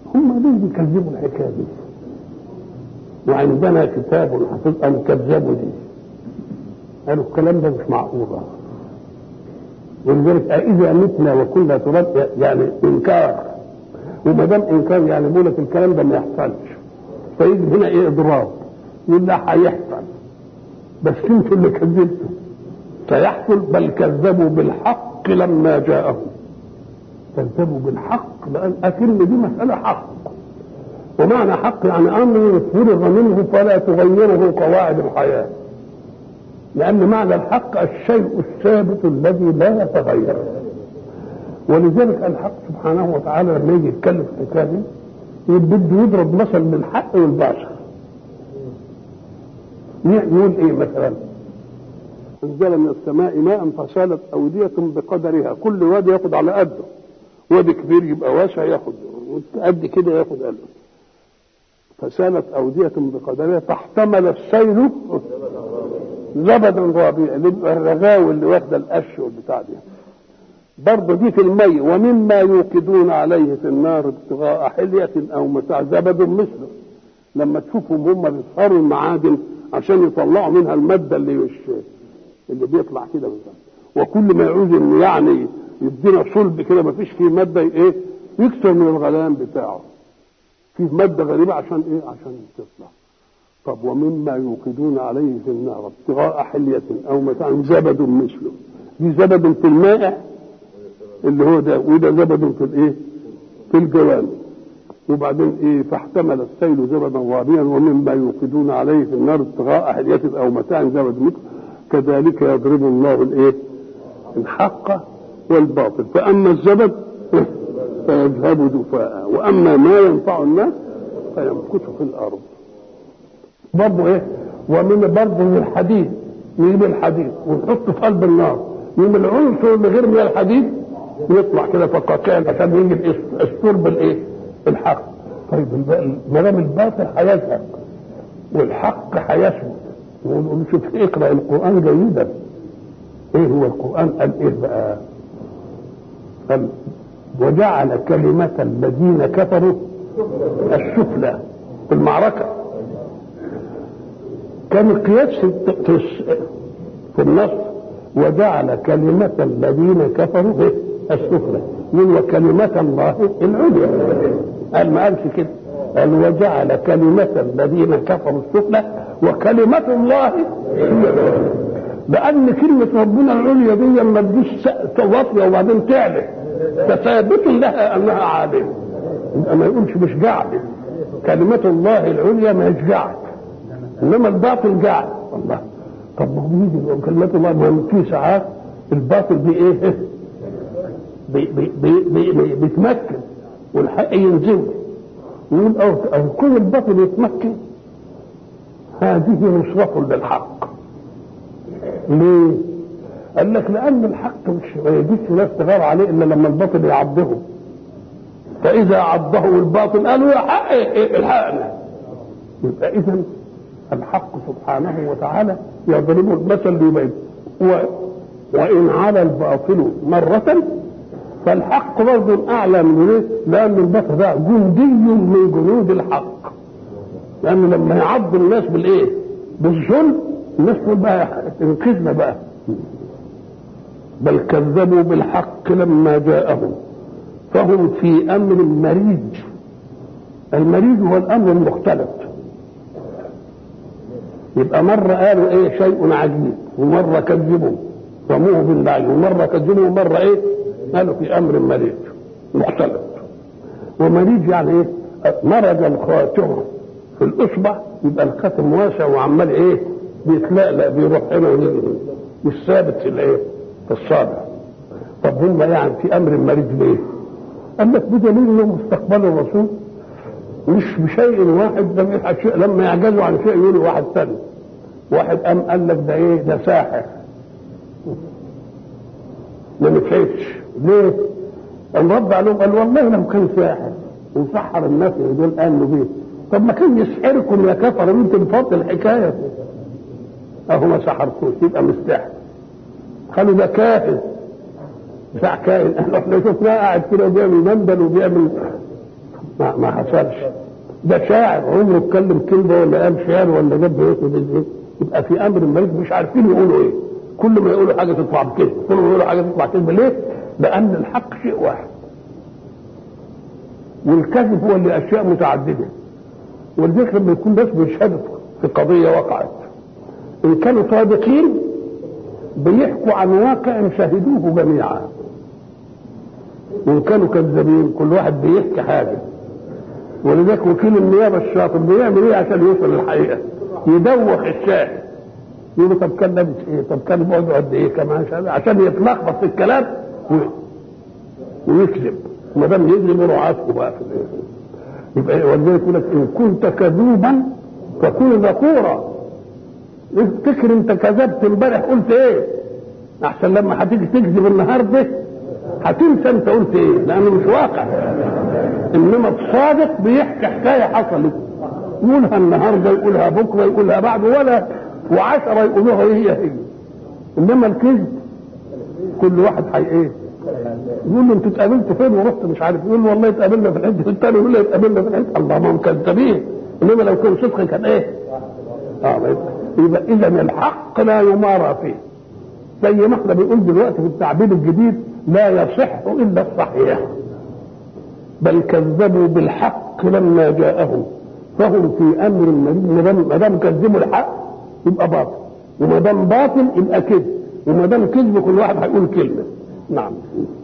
هم ليه بيكذبوا الحكايه دي؟ وعندنا كتاب حفظ ان كذبوا دي قالوا الكلام ده مش معقول ولذلك أإذا متنا وكنا تراب يعني إنكار وما دام إنكار يعني بقول لك الكلام ده ما يحصلش فيجي هنا إيه إضراب يقول لا هيحصل بس انتوا اللي كذبتوا سيحصل بل كذبوا بالحق لما جاءهم كذبوا بالحق لأن أكن دي مسألة حق ومعنى حق يعني أمر فرغ منه فلا تغيره قواعد الحياة لأن معنى الحق الشيء الثابت الذي لا يتغير ولذلك الحق سبحانه وتعالى لما يجي يتكلم في الحكايه دي بده يضرب مثل بالحق والباطل يقول ايه مثلا انزل من السماء ماء فسالت اوديه بقدرها كل وادي ياخد على قده وادي كبير يبقى واسع ياخد قد كده ياخد قده فسالت اوديه بقدرها فاحتمل السيل زبدا رابيا الرغاوي اللي واخده القش والبتاع دي برضه دي في المي ومما يوقدون عليه في النار ابتغاء حلية أو متاع زبد مثله لما تشوفهم هم بيسهروا المعادن عشان يطلعوا منها المادة اللي مش اللي بيطلع كده مثلا وكل ما يعوز انه يعني يدينا صلب كده ما فيش فيه مادة ايه يكسر من الغليان بتاعه فيه مادة غريبة عشان ايه عشان تطلع طب ومما يوقدون عليه في النار ابتغاء حلية أو متاع زبد مثله دي زبد في المائع اللي هو ده وده زبد في الايه؟ في الجوانب وبعدين ايه فاحتمل السيل زبدا رابيا ومما يوقدون عليه في النار ابتغاء حلية او متاع زبد مثله كذلك يضرب الله الايه؟ الحق والباطل فاما الزبد فيذهب دفاء واما ما ينفع الناس فيمكث في الارض برضه ايه ومن برضه من الحديد نجيب الحديد ونحطه في قلب النار يوم العنصر اللي غير من الحديد يطلع كده فقاقيع عشان يجي السور بالايه؟ الحق طيب ما دام الباطل هيزهق والحق هيثبت ونقول شوف اقرا القران جيدا ايه هو القران قال ايه بقى؟ قال وجعل كلمة الذين كفروا السفلى في المعركة كان القياس في في النص وجعل كلمة الذين كفروا السفلى من وكلمة الله العليا قال ما قالش كده قال وجعل كلمة الذين كفروا السفلى وكلمة الله هي لأن كلمة ربنا العليا دي ما تجيش واطية وبعدين تعلى فثابت لها أنها عالية ما يقولش مش جعل كلمة الله العليا ما هيش جعل إنما الباطل جعل الله طب ما هو يجي كلمة الله ما في ساعات الباطل بإيه؟ بي بي بي بي بي بيتمكن والحق ينزل يقول أو, أو كل الباطل يتمكن هذه نصرة للحق ليه؟ قال لك لأن الحق مش ما يجيش ناس تغار عليه إلا لما الباطل يعضه فإذا عضه الباطل قالوا يا حق الحقنا يبقى إذا الحق سبحانه وتعالى يضرب المثل ليبين وإن على الباطل مرة فالحق برضه أعلى من إيه؟ لأن الباطل ده جندي من جنود الحق لأنه لما يعض الناس بالإيه؟ بالظلم الناس تقول بقى انقذنا بقى بل كذبوا بالحق لما جاءهم فهم في امر مريج المريج هو الامر المختلف يبقى مرة قالوا ايه شيء عجيب ومرة كذبوا رموه بالله ومرة كذبوا ومرة ايه قالوا في امر مريج مختلف ومريج يعني ايه مرج الخاتم في الاصبع يبقى الخاتم واسع وعمال ايه بيتلألأ بيروح هنا مش ثابت في الايه في الصابع طب هم يعني في امر مريج ليه؟ قال لك بدليل انهم استقبلوا الرسول مش بشيء واحد لم يفعل شيء لما يعجزوا عن شيء يقولوا واحد ثاني واحد قام قال لك ده ايه ده ساحر ما نفعتش ليه؟ قام رد عليهم قال والله لو كان ساحر وسحر الناس دول قالوا بيه طب ما كان يسحركم يا كفر انتم فضل الحكايه اهو ما سحركوش يبقى مستحر قالوا ده كافر بتاع كائن احنا شفناه قاعد كده وبيعمل مندل وبيعمل ما, ما حصلش ده شاعر عمره اتكلم كلمه ولا قال شعر ولا جاب بيوته ايه يبقى في امر الملك مش عارفين يقولوا ايه كل ما يقولوا حاجه تطلع بكذب كل ما يقولوا حاجه تطلع كذب ليه؟ لان الحق شيء واحد والكذب هو اللي اشياء متعدده ولذلك لما يكون ناس بيشهدوا في قضيه وقعت ان كانوا صادقين بيحكوا عن واقع شهدوه جميعا وان كانوا كذابين كل واحد بيحكي حاجه ولذلك وكيل النيابه الشاطر بيعمل ايه عشان يوصل للحقيقه؟ يدوخ الشاهد يقول له طب كان لابس ايه؟ طب كان بعده قد ايه كمان عشان يتلخبط في الكلام ويكذب ما دام يكذب يروح عاتقه بقى في يبقى ولذلك يقول لك ان كنت كذوبا فكن ذكورا افتكر انت كذبت امبارح قلت ايه؟ احسن لما هتيجي تكذب النهارده هتنسى انت قلت ايه؟ لانه مش واقع انما الصادق بيحكي حكايه حصلت يقولها النهارده يقولها بكره يقولها بعد ولا وعشرة يقولوها هي هي انما الكذب كل واحد حي ايه يقول له انتوا اتقابلتوا فين ورحت مش عارف يقول له والله اتقابلنا في الحته الثاني يقول له اتقابلنا في الحته الله ما هم كذابين انما لو كان صدق كان ايه؟ اه يبقى اذا الحق لا يمارى فيه زي ما احنا بنقول دلوقتي في التعبير الجديد لا يصح الا الصحيح بل كذبوا بالحق لما جاءهم فهم في امر مريض ما دام كذبوا الحق يبقى باطل وما دام باطل يبقى كذب وما دام كذب كل واحد هيقول كلمه نعم